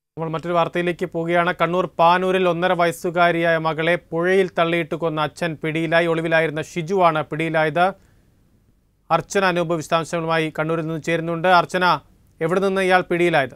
നമ്മൾ മറ്റൊരു വാർത്തയിലേക്ക് പോവുകയാണ് കണ്ണൂർ പാനൂരിൽ ഒന്നര വയസ്സുകാരിയായ മകളെ പുഴയിൽ തള്ളിയിട്ട് കൊന്ന അച്ഛൻ പിടിയിലായി ഒളിവിലായിരുന്ന ഷിജുവാണ് പിടിയിലായത് അർച്ചന അനൂപ് വിശദാംശങ്ങളുമായി കണ്ണൂരിൽ നിന്ന് ചേരുന്നുണ്ട് അർച്ചന എവിടെ നിന്ന് ഇയാൾ പിടിയിലായത്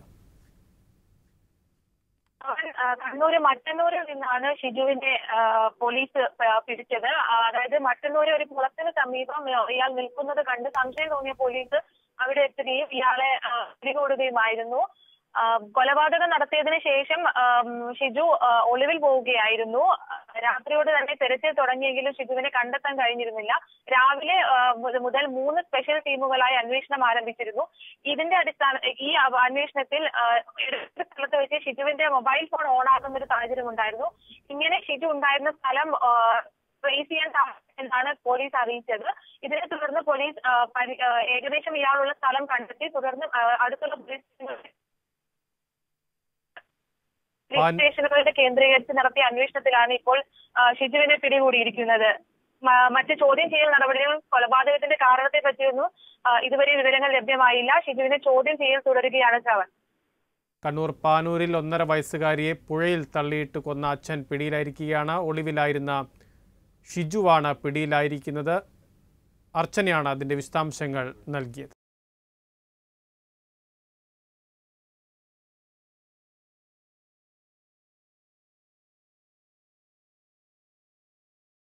അവൻ ആ, കണ്ണൂര് മട്ടന്നൂരിൽ നിന്നാണ് ഷിജുവിനെ ആ, പോലീസ് പ- പിടിച്ചത് ആ, അതായത് മട്ടന്നൂര് ഒരു കുളത്തിന് സമീപം ആ, ഇയാൾ നിൽക്കുന്നത് കണ്ട് സംശയം തോന്നിയ പോലീസ് അവിടെ എത്തുകയും ഇയാളെ ആ, പിടികൂടുകയുമായിരുന്നു ആ, കൊലപാതകം നടത്തിയതിനു ശേഷം ആം, ഷിജു ആ, ഒളിവിൽ പോവുകയായിരുന്നു ആ, രാത്രിയോട് തന്നെ തെരച്ചിൽ തുടങ്ങിയെങ്കിലും ഷിജുവിനെ കണ്ടെത്താൻ കഴിഞ്ഞിരുന്നില്ല രാവിലെ ആ, മുത- മുതൽ മൂന്ന് സ്പെഷ്യൽ ടീമുകളായി അന്വേഷണം ആരംഭിച്ചിരുന്നു ഇതിന്റെ അടിസ്ഥാന ഈ അവ- അന്വേഷണത്തിൽ ആ, ഒരു സ്ഥലത്ത് വെച്ച് ഷിജുവിന്റെ മൊബൈൽ ഫോൺ ഓൺ ആകുന്ന ഒരു സാഹചര്യം ഉണ്ടായിരുന്നു ഇങ്ങനെ ഷിജു ഉണ്ടായിരുന്ന സ്ഥലം ട്രേസ് ചെയ്യാൻ സാധിക്കും എന്നാണ് പോലീസ് അറിയിച്ചത് ഇതിനെ തുടർന്ന് പോലീസ് ആ, പരി- ആ, ഏകദേശം ഇയാളുള്ള സ്ഥലം കണ്ടെത്തി തുടർന്ന് ആ, അടുത്തുള്ള പോലീസ് പാൻ- സ്റ്റേഷനുകളുടെ കേന്ദ്രീകരിച്ച് നടത്തിയ അന്വേഷണത്തിലാണ് ഇപ്പോൾ ആ, ഷിജുവിനെ പിടികൂടിയിരിക്കുന്നത് മ- മറ്റ് ചോദ്യം ചെയ്യൽ നടപടികളും കൊലപാതകത്തിന്റെ കാരണത്തെ പറ്റിയൊന്നും ആ, ഇതുവരെ വിവരങ്ങൾ ലഭ്യമായില്ല ഷിജുവിനെ ചോദ്യം ചെയ്യൽ തുടരുകയാണ് ശ്രവൺ കണ്ണൂർ പാനൂരിൽ ഒന്നര വയസ്സുകാരിയെ പുഴയിൽ തള്ളിയിട്ട് കൊന്ന അച്ഛൻ പിടിയിലായിരിക്കുകയാണ് ഒളിവിലായിരുന്ന ഷിജുവാണ് പിടിയിലായിരിക്കുന്നത് അർച്ചനയാണ് അതിൻ്റെ വിശദാംശങ്ങൾ നൽകിയത്